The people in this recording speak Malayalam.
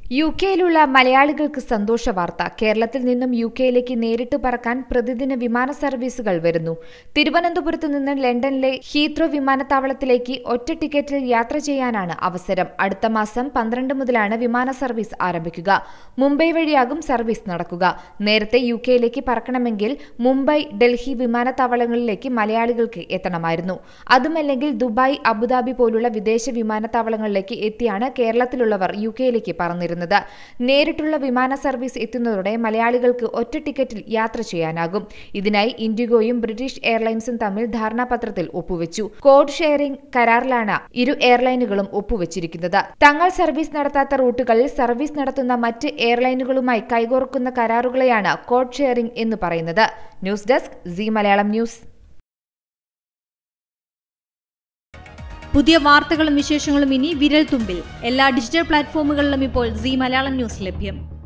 യു കെയിലുള്ള മലയാളികൾക്ക് സന്തോഷ വാർത്ത കേരളത്തിൽ നിന്നും യു കെയിലേക്ക് നേരിട്ട് പറക്കാൻ പ്രതിദിന വിമാന സർവീസുകൾ വരുന്നു തിരുവനന്തപുരത്ത് നിന്ന് ലണ്ടനിലെ ഹീത്രോ വിമാനത്താവളത്തിലേക്ക് ഒറ്റ ടിക്കറ്റിൽ യാത്ര ചെയ്യാനാണ് അവസരം അടുത്ത മാസം പന്ത്രണ്ട് മുതലാണ് വിമാന സർവീസ് ആരംഭിക്കുക മുംബൈ വഴിയാകും സർവീസ് നടക്കുക നേരത്തെ യു കെയിലേക്ക് പറക്കണമെങ്കിൽ മുംബൈ ഡൽഹി വിമാനത്താവളങ്ങളിലേക്ക് മലയാളികൾക്ക് എത്തണമായിരുന്നു അതുമല്ലെങ്കിൽ ദുബായ് അബുദാബി പോലുള്ള വിദേശ വിമാനത്താവളങ്ങളിലേക്ക് എത്തിയാണ് കേരളത്തിലുള്ളവർ യു കെയിലേക്ക് പറന്നിരുന്നത് നേരിട്ടുള്ള വിമാന സർവീസ് എത്തുന്നതോടെ മലയാളികൾക്ക് ഒറ്റ ടിക്കറ്റിൽ യാത്ര ചെയ്യാനാകും ഇതിനായി ഇൻഡിഗോയും ബ്രിട്ടീഷ് എയർലൈൻസും തമ്മിൽ ധാരണാപത്രത്തിൽ ഒപ്പുവെച്ചു കോഡ് ഷെയറിംഗ് കരാറിലാണ് ഇരു എയർലൈനുകളും ഒപ്പുവെച്ചിരിക്കുന്നത് തങ്ങൾ സർവീസ് നടത്താത്ത റൂട്ടുകളിൽ സർവീസ് നടത്തുന്ന മറ്റ് എയർലൈനുകളുമായി കൈകോർക്കുന്ന കരാറുകളെയാണ് കോഡ് ഷെയറിംഗ് എന്ന് പറയുന്നത് news desk C Malayalam news പുതിയ വാർത്തകളും വിശേഷങ്ങളും ഇനി വിരൽ തുമ്പിൽ എല്ലാ ഡിജിറ്റൽ പ്ലാറ്റ്ഫോമുകളിലും ഇപ്പോൾ സി മലയാളം ന്യൂസ് ലഭ്യം